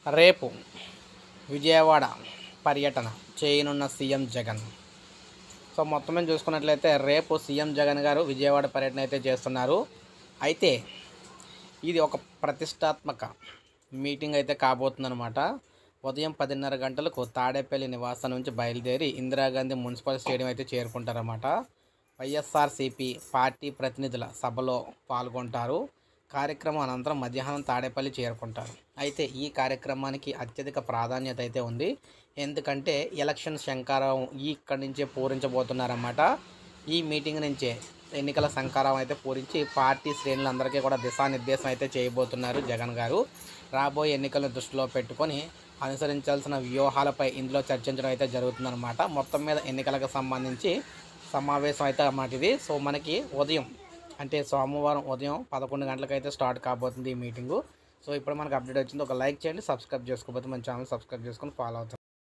రేపు విజయవాడ పర్యటన చేయనున్న సీఎం జగన్ సో మొత్తం మీద చూసుకున్నట్లయితే రేపు సీఎం జగన్ గారు విజయవాడ పర్యటన అయితే చేస్తున్నారు అయితే ఇది ఒక ప్రతిష్టాత్మక మీటింగ్ అయితే కాబోతుందన్నమాట ఉదయం పదిన్నర గంటలకు తాడేపల్లి నివాసం నుంచి బయలుదేరి ఇందిరాగాంధీ మున్సిపల్ స్టేడియం అయితే చేరుకుంటారన్నమాట వైఎస్ఆర్సీపీ పార్టీ ప్రతినిధుల సభలో పాల్గొంటారు కార్యక్రమం అనంతరం మధ్యాహ్నం తాడేపల్లి చేరుకుంటారు అయితే ఈ కార్యక్రమానికి అత్యధిక ప్రాధాన్యత అయితే ఉంది ఎందుకంటే ఎలక్షన్ శంకారం ఈ ఇక్కడి నుంచే పూరించబోతున్నారన్నమాట ఈ మీటింగ్ నుంచే ఎన్నికల శంకారం అయితే పూరించి పార్టీ శ్రేణులందరికీ కూడా దిశానిర్దేశం అయితే చేయబోతున్నారు జగన్ గారు రాబోయే ఎన్నికలను దృష్టిలో పెట్టుకొని అనుసరించాల్సిన వ్యూహాలపై ఇందులో చర్చించడం అయితే జరుగుతుందన్నమాట మొత్తం మీద ఎన్నికలకు సంబంధించి సమావేశం అయితే అన్నమాట ఇది సో మనకి ఉదయం అంటే సోమవారం ఉదయం పదకొండు గంటలకైతే స్టార్ట్ కాబోతుంది ఈ మీటింగు సో ఇప్పుడు మనకు అప్డేట్ వచ్చింది ఒక లైక్ చేయండి సబ్స్క్రైబ్ చేసుకోకపోతే మన ఛానల్ సబ్స్క్రైబ్ చేసుకొని ఫాలో అవుతాం